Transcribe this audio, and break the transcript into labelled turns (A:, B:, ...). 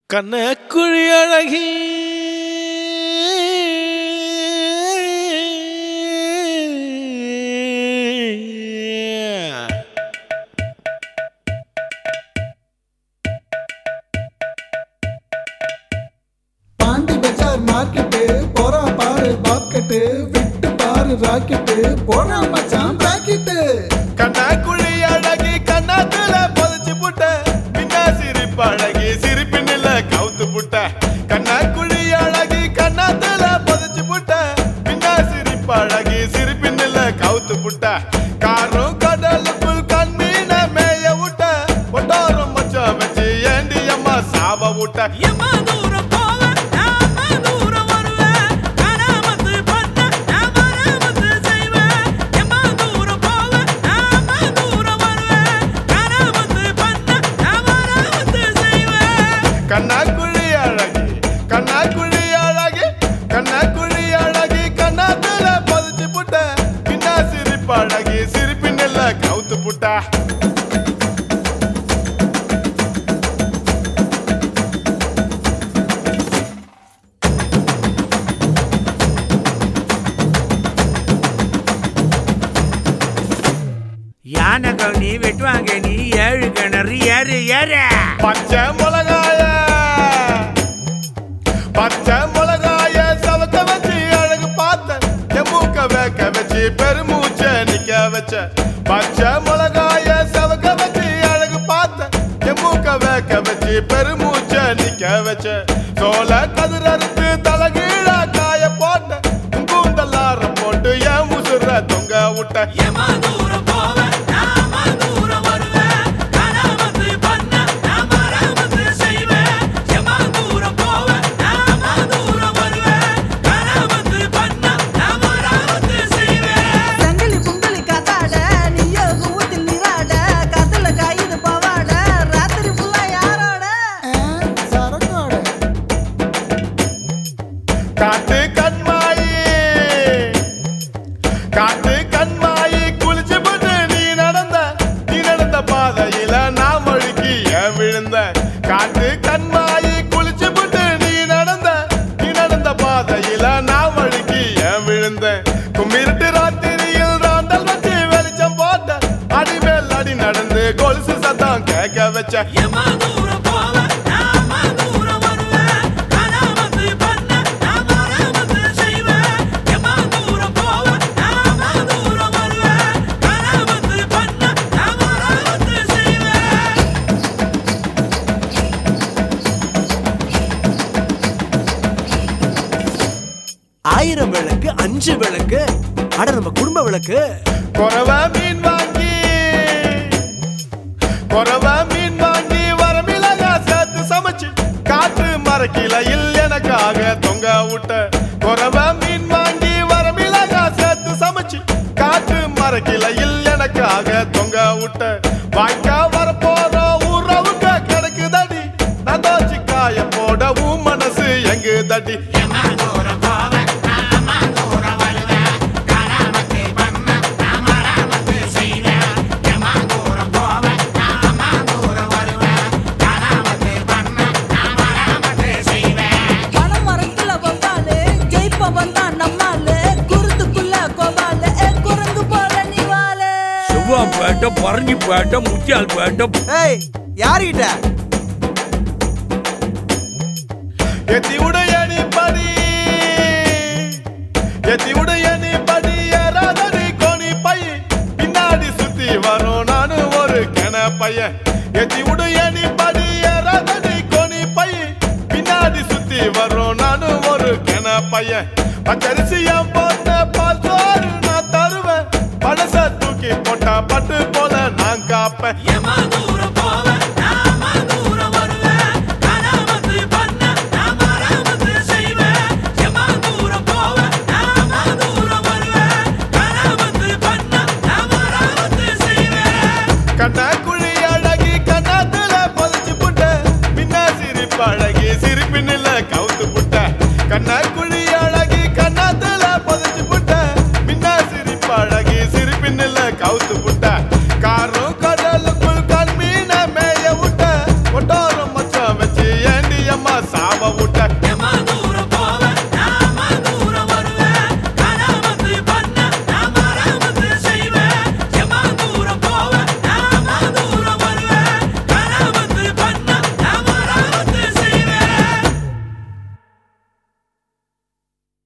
A: கண்ணக்குழி அழகி
B: பாண்டி பஜார் மார்க்கெட்டு போறான் பாரு பாக்கெட்டு விட்டு பாரு ராக்கெட்டு போறான் மச்சான் பிராக்கெட்டு
A: கண்ணாக்குழி அழகி கண்ணாத்துல புதைச்சு புட்ட பின்ன சிரிப்பு அழகி சிரிப்பினில கவுத்து புட்ட கண்ணாக்குழி அழகி கண்ணாத்துல புதைச்சு புட்ட பின்ன சிரிப்பு அழகி சிரிப்பினில கவுத்து புட்ட காரும் கடலுக்குள் கண்மீன மேய விட்ட ஒட்டாரம் மச்சம் வச்சு ஏண்டி அம்மா சாவ விட்ட
C: எம்மா தூரம் போவேன், நாம தூரம் வருவேன். கராமத்து பண்ண, நான் மராமத்து செய்வேன். எம்மா தூரம் போவேன், நாம தூரம் வருவேன். கராமத்து பண்ண, நான் மராமத்து செய்வேன்.
A: கண்ணாக்குழி அழகி கண்ணாக்குழி அழகி கண்ணாக்குழி அழகி கண்ணாத்துல பதிச்சு புட்ட பின்னா சிரிப்பு அழகி சிரிப்பின் எல்லாம் கவுத்து புட்டா
D: யானை கவுனி வெட்டுவாங்க நீ ஏழு கிணறு ஏறு ஏறு
A: பச்சை மிளகாய பச்சை மிளகாய சவக்க வச்சு அழகு பார்த்த என் மூக்க வேக்க வச்சு பெருமூச்ச நிக்க வச்ச பச்சை மிளகாய சவக்க வச்சு அழகு பார்த்த என் மூக்க வேக்க வச்சு பெருமூச்ச நிக்க வச்ச சோல கதிரறுத்து தலகீழா காய போட்ட கூந்தல்லார போட்டு என் முசுற தொங்க விட்ட
C: எம்மா தூரம் போவேன், நாம தூரம் வருவேன். கராமத்து பண்ண, நான் மராமத்து செய்வேன். எம்மா தூரம் போவேன், நாம தூரம் வருவேன். கராமத்து பண்ண, நான் மராமத்து செய்வேன்.
E: சங்கிலி புங்கலி காத்தாட நீயோ கூத்தில் நீராட கத்துல காயுது பவாட ராத்திரி ஃபுல்லா யாரோட
B: சரக்கோட
A: காட்டு கண்மாயி காட்டு கண்மாயி குளிச்சு போட்டு நீ நடந்த நீ நடந்த பாதையில நான் வழுக்கி ஏன் விழுந்த காட்டு கண்மாயி குளிச்சு போட்டு நீ நடந்த நீ நடந்த பாதையில நான் வழுக்கி ஏன் விழுந்த கும்மிருட்டு ராத்திரியில் ராண்டல் வச்சு வெளிச்சம் போட்ட அடிமேல் அடி நடந்து கொலுசு சத்தம் கேட்க வச்ச
C: எம்மா தூரம் போவேன், நாம தூரம் வருவேன். கராமத்து பண்ண, நான் மராமத்து செய்வேன். எம்மா தூரம் போவேன், நாம தூரம் வருவேன். கராமத்து பண்ண, நான் மராமத்து செய்வேன்.
F: ஆயிரம் விளக்கு அஞ்சு விளக்கு அட நம்ம குடும்ப விளக்கு
A: குறவ மீன் வாங்கி குறவ மீன் வாங்கி வர மிளகா சேர்த்து சமைச்சு காற்று மரக்கிளையில் எனக்காக தொங்க விட்ட குறவ மீன் வாங்கி வர மிளகா சேர்த்து சமைச்சு காற்று மரக்கிளையில் எனக்காக தொங்க விட்ட வாய்க்கா வரப்போற உறவுங்க கிடக்குதடி நான் தோச்சு காய போட உன் மனசு எங்கு தடி
C: எம்மா தூரம் போவேன், நாம தூரம் வருவேன். கராமத்து பண்ண, நான் மராமத்து செய்வேன். எம்மா தூரம் போவேன், நாம தூரம் வருவேன். கராமத்து பண்ண, நான் மராமத்து செய்வேன்.
E: பணம் மரத்துல வந்தாலு ஜெயிப்ப வந்தா நம்மாலு குருத்துக்குள்ள கோவாலு குரங்கு போல நிவாலு
D: செவ்வாய் பேட்டை பரங்கி பேட்டை முத்தியால் பேட்டை
F: ஏய் யாருகிட்ட
A: எத்தி உடையணி படி எத்தி உடையணி படி ஏறாதடி கோணி பை பின்னாடி சுத்தி வரும் நானு ஒரு கென பையன் எத்தி உடையணி படி ஏறாதடி கோணி பை பின்னாடி சுத்தி வரும் நானு ஒரு கென பையன் பச்சரிசியம் போட்ட பால் சோறு நான் தருவேன் பழச தூக்கி போட்டா பட்டு போல நான் காப்பேன்
C: எம்மா தூரம் போவேன், நாம தூரம் வருவேன். கராமத்து பண்ண, நான் மராமத்து செய்வேன். எம்மா தூரம் போவேன், நாம தூரம் வருவேன். கராமத்து பண்ண, நான் மராமத்து செய்வேன்.
A: கண்ணாக்குழி அழகி கண்ணாத்துல பதிச்சு புட்ட பின்ன சிரிப்பு அழகி